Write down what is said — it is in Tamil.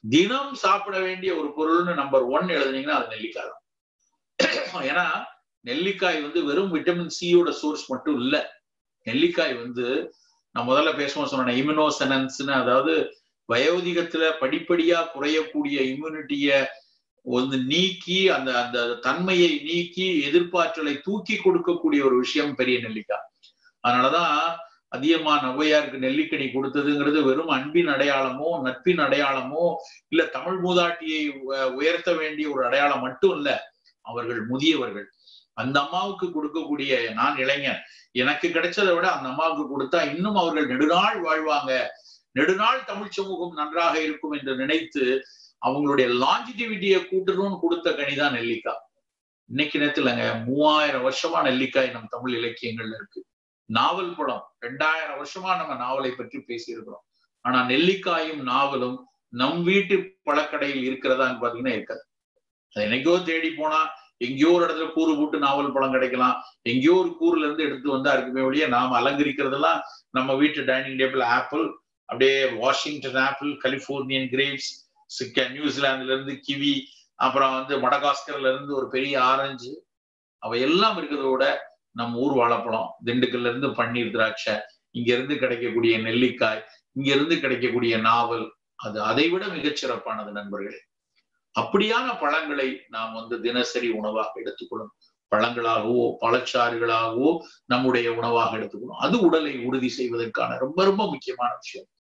தினம் சாப்பிட வேண்டிய ஒரு பொருள்னு நம்பர் ஒன் எழுதுனீங்கன்னா அது நெல்லிக்காய் தான் ஏன்னா நெல்லிக்காய் வந்து வெறும் விட்டமின் சியோட சோர்ஸ் மட்டும் இல்ல நெல்லிக்காய் வந்து நான் முதல்ல பேசுவோம் சொன்னேன் இம்யூனோசனன்ஸ்னு அதாவது வயோதிகத்துல படிப்படியா குறையக்கூடிய இம்யூனிட்டிய வந்து நீக்கி அந்த அந்த தன்மையை நீக்கி எதிர்ப்பாற்றலை தூக்கி கொடுக்கக்கூடிய ஒரு விஷயம் பெரிய நெல்லிக்காய் அதனாலதான் அதிகமா நவ்வையாருக்கு நெல்லிக்கனி கொடுத்ததுங்கிறது வெறும் அன்பின் அடையாளமோ நட்பின் அடையாளமோ இல்ல தமிழ் மூதாட்டியை உயர்த்த வேண்டிய ஒரு அடையாளம் மட்டும் இல்ல அவர்கள் முதியவர்கள் அந்த அம்மாவுக்கு கொடுக்கக்கூடிய நான் இளைஞன் எனக்கு கிடைச்சதை விட அந்த அம்மாவுக்கு கொடுத்தா இன்னும் அவர்கள் நெடுநாள் வாழ்வாங்க நெடுநாள் தமிழ் சமூகம் நன்றாக இருக்கும் என்று நினைத்து அவங்களுடைய லாஞ்சிட்டிவிட்டியை கூட்டணும்னு கொடுத்த கனிதான் நெல்லிக்காய் இன்னைக்கு நேரத்துலங்க மூவாயிரம் வருஷமா நெல்லிக்காய் நம் தமிழ் இலக்கியங்கள்ல இருக்கு நாவல் படம் ரெண்டாயிரம் வருஷமா நம்ம நாவலை பற்றி பேசியிருக்கிறோம் ஆனா நெல்லிக்காயும் நாவலும் நம் வீட்டு பழக்கடையில் இருக்கிறதான்னு பாத்தீங்கன்னா இருக்காது அது என்னைக்கோ தேடி போனா எங்கேயோ ஒரு இடத்துல கூறு போட்டு நாவல் பழம் கிடைக்கலாம் எங்கேயோ ஒரு கூறுல இருந்து எடுத்து வந்தா இருக்குமே ஒழிய நாம் அலங்கரிக்கிறதெல்லாம் நம்ம வீட்டு டைனிங் டேபிள் ஆப்பிள் அப்படியே வாஷிங்டன் ஆப்பிள் கலிபோர்னியன் கிரேப்ஸ் நியூசிலாந்துல இருந்து கிவி அப்புறம் வந்து மடகாஸ்கர்ல இருந்து ஒரு பெரிய ஆரஞ்சு அவை எல்லாம் இருக்கிறதோட நம்ம ஊர் வாழைப்பழம் திண்டுக்கல்ல இருந்து பன்னீர் திராட்சை இங்க இருந்து கிடைக்கக்கூடிய நெல்லிக்காய் இங்க இருந்து கிடைக்கக்கூடிய நாவல் அது அதை விட மிகச்சிறப்பானது நண்பர்களே அப்படியான பழங்களை நாம் வந்து தினசரி உணவாக எடுத்துக்கொள்ளணும் பழங்களாகவோ பழச்சாறுகளாகவோ நம்முடைய உணவாக எடுத்துக்கணும் அது உடலை உறுதி செய்வதற்கான ரொம்ப ரொம்ப முக்கியமான விஷயம்